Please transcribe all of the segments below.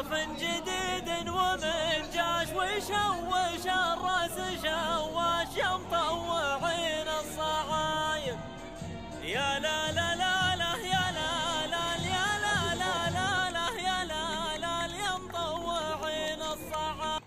صف جديد ومن جاش وشوش الراس شواش يا مطوعين الصعايب يا لا لا لا لا يا لا لا يا لا لا لا لا يا لا لا يا مطوعين الصعايب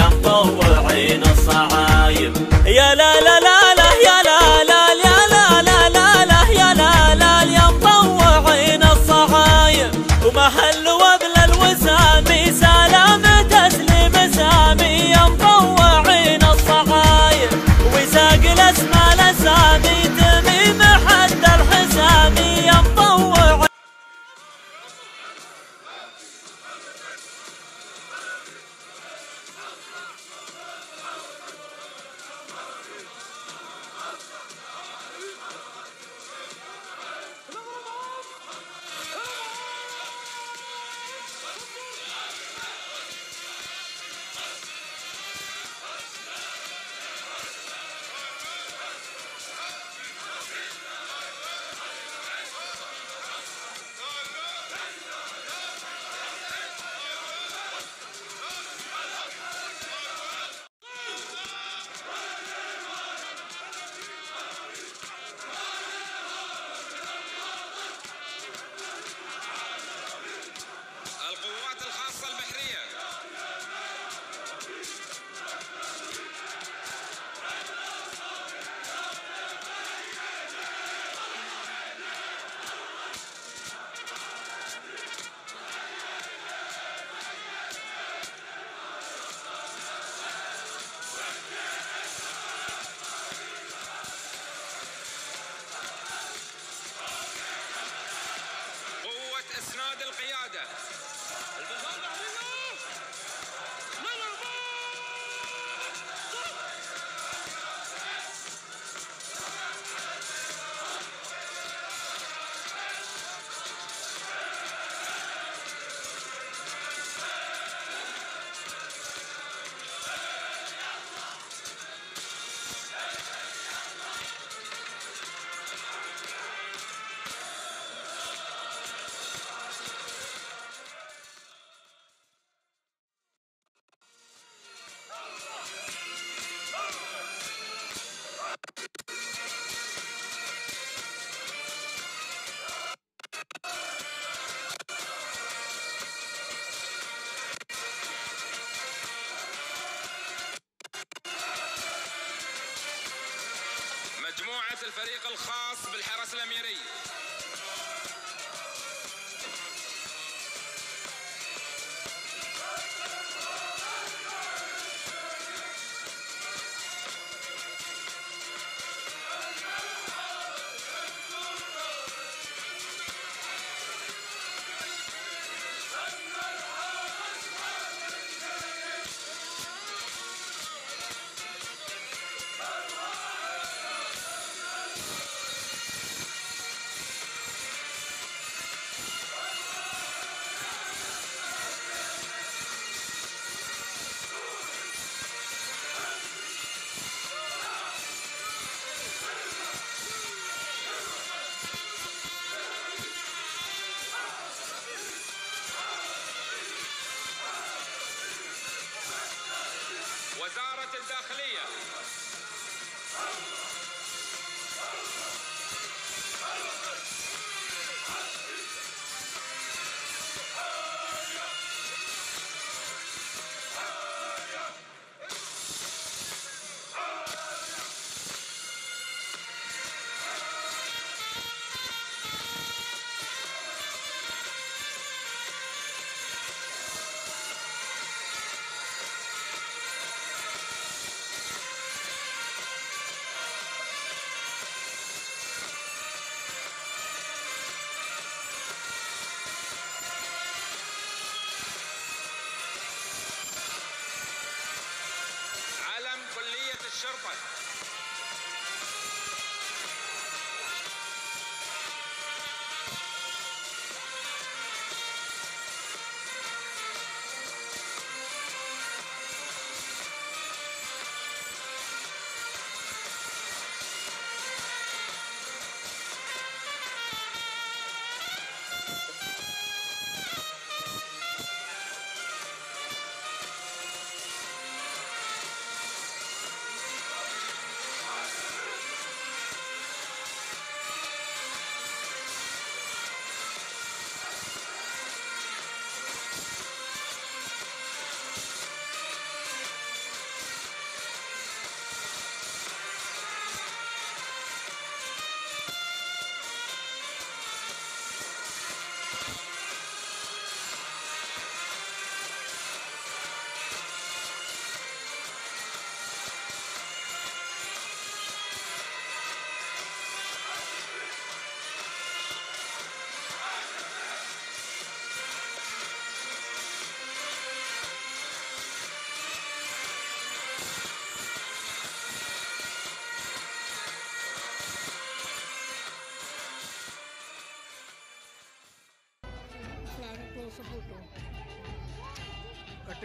يا مطوعين الصعايب يا لا لا لا لا يا لا لا يا لا لا لا لا يا لا لا يا مطوعين الصعايب ومحل وبل الوسامي سلام تسليم سامي يا مطوعين الصعايب وساق الاسماء الاسامي تميم حد الحسامي يا مطوع القوات الخاصة البحرية قوة إسناد القيادة مجموعة الفريق الخاص بالحرس الأميري وزارة الداخلية علم كلية الشرطة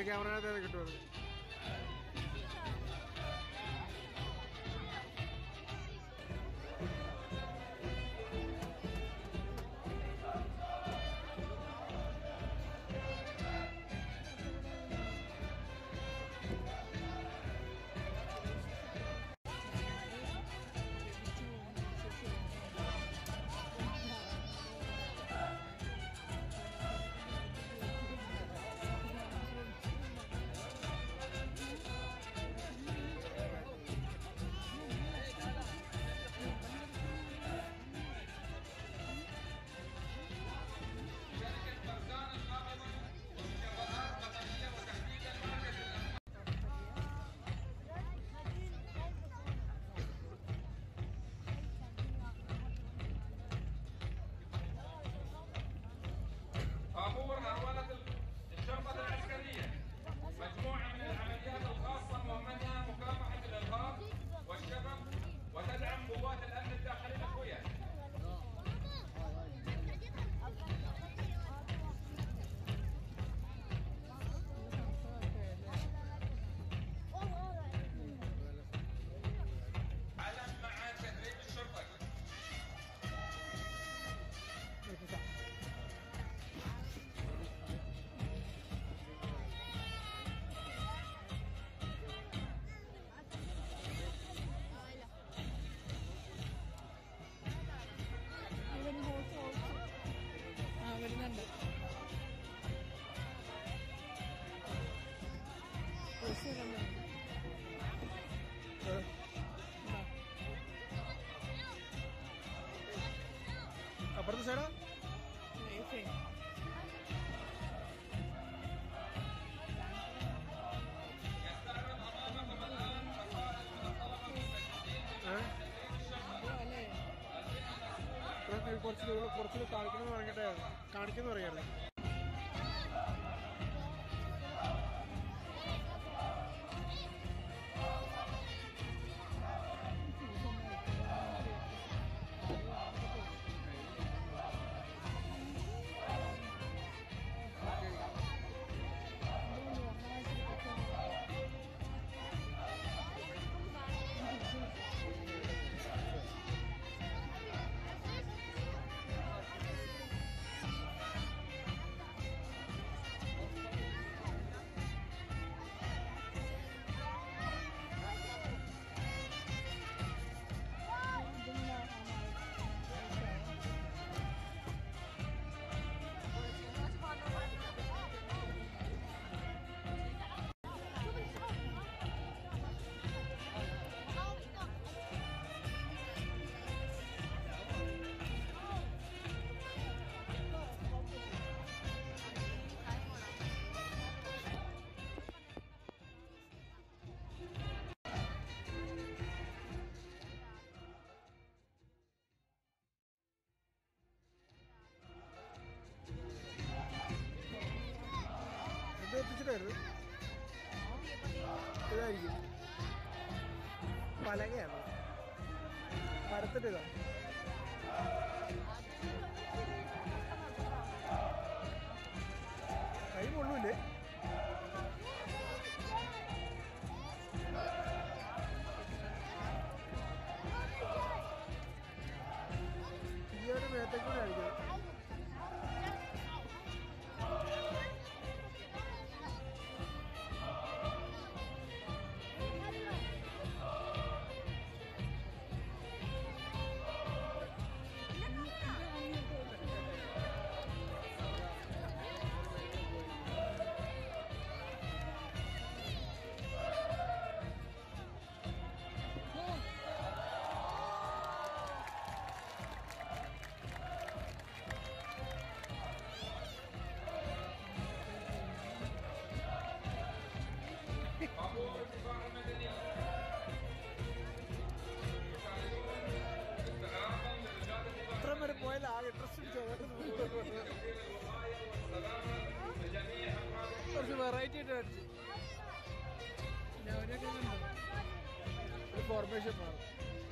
camera കിട്ടുമത് طابور هرولة الشرطة العسكرية مجموعة من العمليات الخاصة مهمتها مكافحة الإرهاب والشباب وتدعم قوات الأمن الداخلي الأخوية علم مع تدريب الشرطة ആ വരുന്നുണ്ട് bus വരുന്നുണ്ട്. ഇതാ. അപ്പുറത്തെ സൈഡാ ലൈഫേ. ഇതോ അല്ലേ? കുറച്ച് ദൂരം കുറച്ച് കാണിക്കുന്നു പറഞ്ഞിട്ട് കാണിക്കുന്നു പറയാറ് ഇത് എത്തിച്ചിട്ടായിരുന്നു ഇതായിരിക്കും പലകയാണ് മരത്തിൻ്റെ ഇതാ കൈ കൊള്ളൂലേ ഈ ഒരു മേത്തേക്കൂടെ ആയിരിക്കും طابور الدفاع المدني استعراضا لرجال الدفاع ഇത്ര വരെ പോയാൽ ആകെ ഇൻട്രസ്റ്റ് لجميع افراد കുറച്ച് വെറൈറ്റി ആയിട്ട് അടിച്ചു പിന്നെ അവരൊക്കെ കണ്ടോ ഒരു ഫോർമേഷൻ മാറും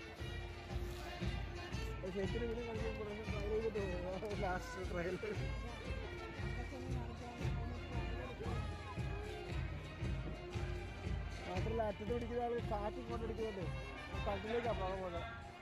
ശരിക്കും ഇവിടെ കളിക്കുമ്പോൾ ട്രയൽ ചെയ്തിട്ട് പോകും ലാസ്റ്റ് ട്രയൽ അറ്റത്ത് പിടിക്കുന്ന ആള് കാറ്റും കൊണ്ടെടുക്കുന്നുണ്ട് കണ്ടിലേക്ക് അപ്പുറം പോലെ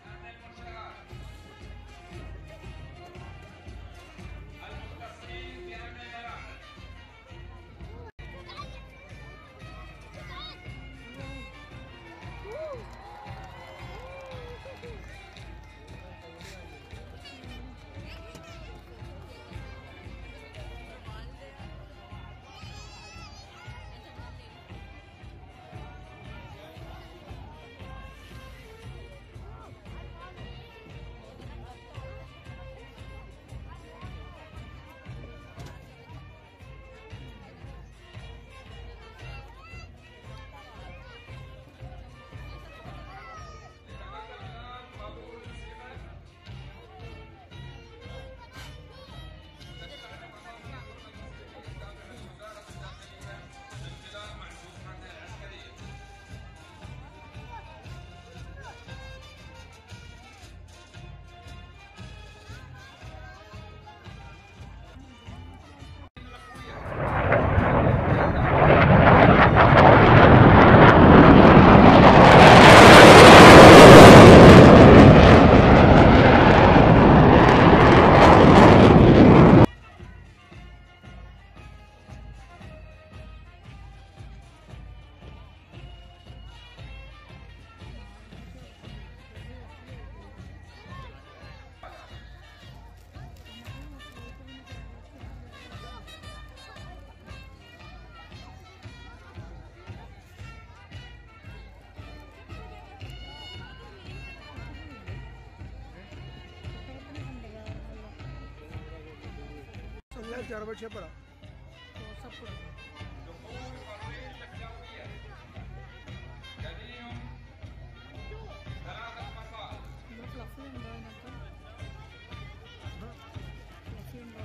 എല്ലാം ചെറുപക്ഷപ്പെടാം റോസപ്പൂവ് لديهم ثلاثة فصائل ഇവിടെ ഫ്ലഫി ഉണ്ടോ അതിനകത്ത് ഫ്ലഫി ഉണ്ടോ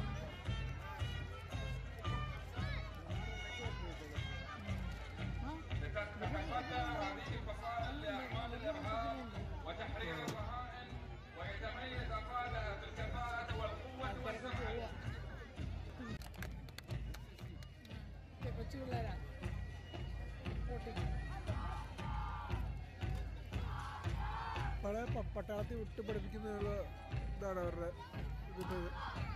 ആ تتفتى هذه الفصائل لأعمال الإرهاب وتحرير الرهائن ويتميز أفرادها بالكفاءة والقوة والسرعة ഓക്കേ, കൊച്ചു പിള്ളേരാ ഓട്ടെ പഴയ പ- പട്ടാളത്തിൽ വിട്ട് പഠിപ്പിക്കുന്നതിനുള്ള ഇതാണ് അവരുടെ ഇത്